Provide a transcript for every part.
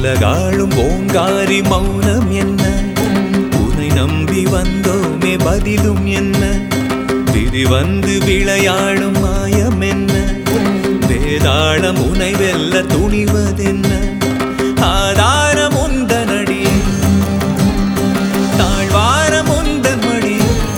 உலகாளும் ஓங்காரி மௌனம் என்ன உனை நம்பி வந்தோமே பதிலும் என்ன விதி வந்து விளையாடும் மாயம் என்ன வேதாளம் உனை வெல்ல துணிவதென்ன ஆதாரம் உந்தனடி தாழ்வாரம் உந்தன் மடி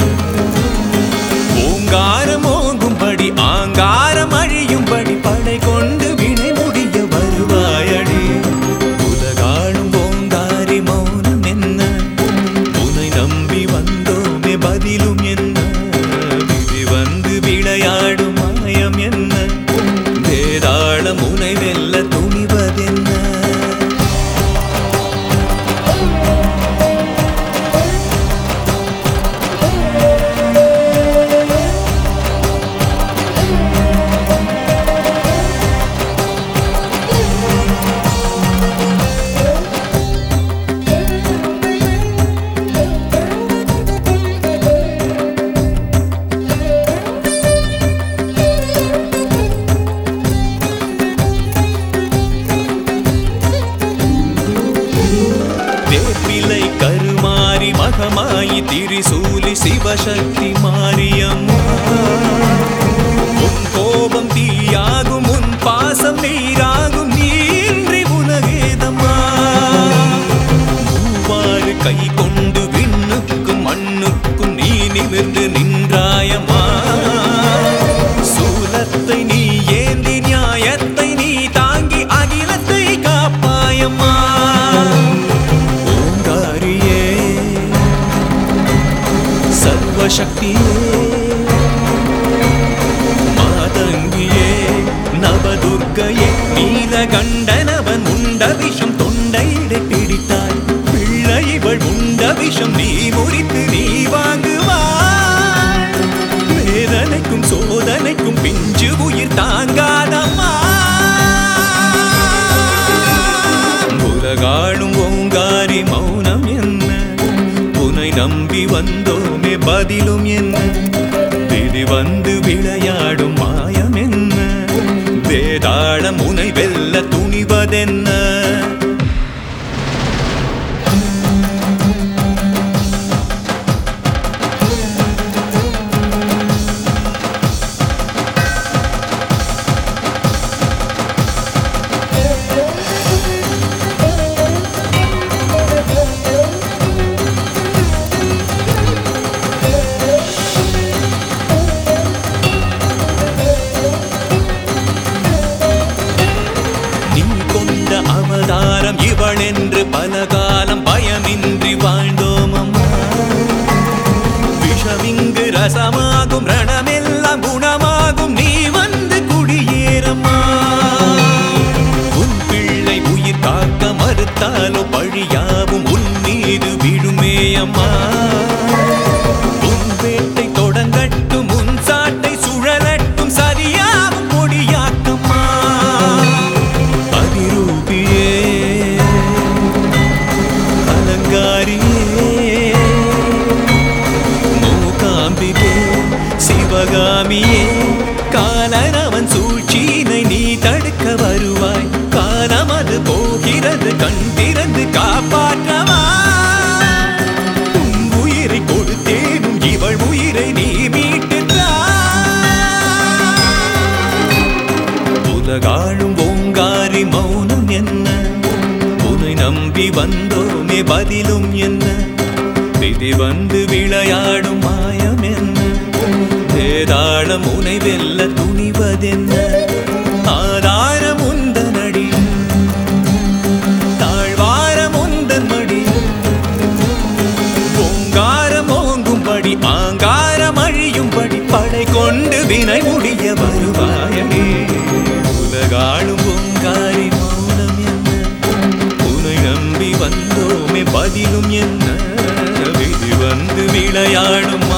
ஓங்காரம் ஓங்கும்படி ஆங்காரம் அழியும்படி படை கொண்டு வினை முடிய வருவாயடி உலகாளும் ஓங்காரி மௌனம் என்ன உனை நம்பி வந்தோமே பதிலும் என்ன விதி வந்து விளையாடும் மாயம் என்ன வேதாளம் உனை வெல்ல துணிவதென்ன வேப்பிலை கருமாறி மகமாயி திரிசூலி சிவசக்தி மாரியம்மா உன் கோபம் தீயாகும் உன் பாசம் நீராகும் நீன்றி உலகேதம்மா மூவாறு கை கொண்டு விண்ணுக்கும் மண்ணுக்கும் நீ நிமிர்ந்து நின்றாயம்மா சூலத்தை நீ ஏந்தி நியாயத்தை நீ தாங்கி அகிலத்தை காப்பாயம்மா ஓங்காரியே சர்வசக்தியே மாதங்கியே நவதுர்க்கையே நீலகண்டனவன் உண்ட விஷம் தொண்டையிடை பிடித்தாய் பிள்ளை இவள் உண்ட விஷம் நீ முறித்து நீ வாங்குவாய் வேதனைக்கும் சோதனைக்கும் பிஞ்சு உயிர் தாங்காதம்மா உலகாளும் ஓங்காரி மௌனம் என்ன உனை நம்பி வந்தோமே பதிலும் என்ன விதி வந்து விளையாடும் மாயம் என்ன வேதாளம் உனை வெல்ல துணிவதென்ன நீ கொண்ட அவதாரம் இவள் என்று பல காலம் பயமின்றி வாழ்ந்தோம் அம்மா விஷமிங்கு ரசமாகும் ரணமெல்லாம் குணமாகும் நீ வந்து குடியேறம்மா உன் பிள்ளை உயிர் காக்க மறுத்தாலோ பழியாவும் உன் மீது விழுமே அம்மா உன் வேட்டை தொடங்கட்டும் உன் சாட்டை சுழலட்டும் சரியாவும் கொடியாக்கம்மா அதிரூபியே அலங்காரியே மூகாம்பிகே சிவகாமியே காலனவன் சூழ்ச்சியினை நீ தடுக்க வருவாய் காலம் அது போகிறது கண் திறந்து காப்பாற்றவா உன் உயிரை கொடுத்தேனும் இவள் உயிரை நீ மீட்டு உலகாளும் ஓங்காரி மௌனம் என்ன உனை நம்பி வந்தோமே பதிலும் என்ன விதி வந்து விளையாடும் மாயம் என்ன வேதாளம் உனை வெல்ல துணிவதென்ன ஆதாரம் உந்தனடி தாழ்வாரம் உந்தன் மடி ஓங்காரம் ஓங்கும்படி ஆங்காரம் அழியும்படி படை கொண்டு வினை முடிய வருவாயனே உலகாளும் ஓங்காரி மௌனம் என்ன உனை நம்பி வந்தோமே பதிலும் என்ன விதி வந்து விளையாடும்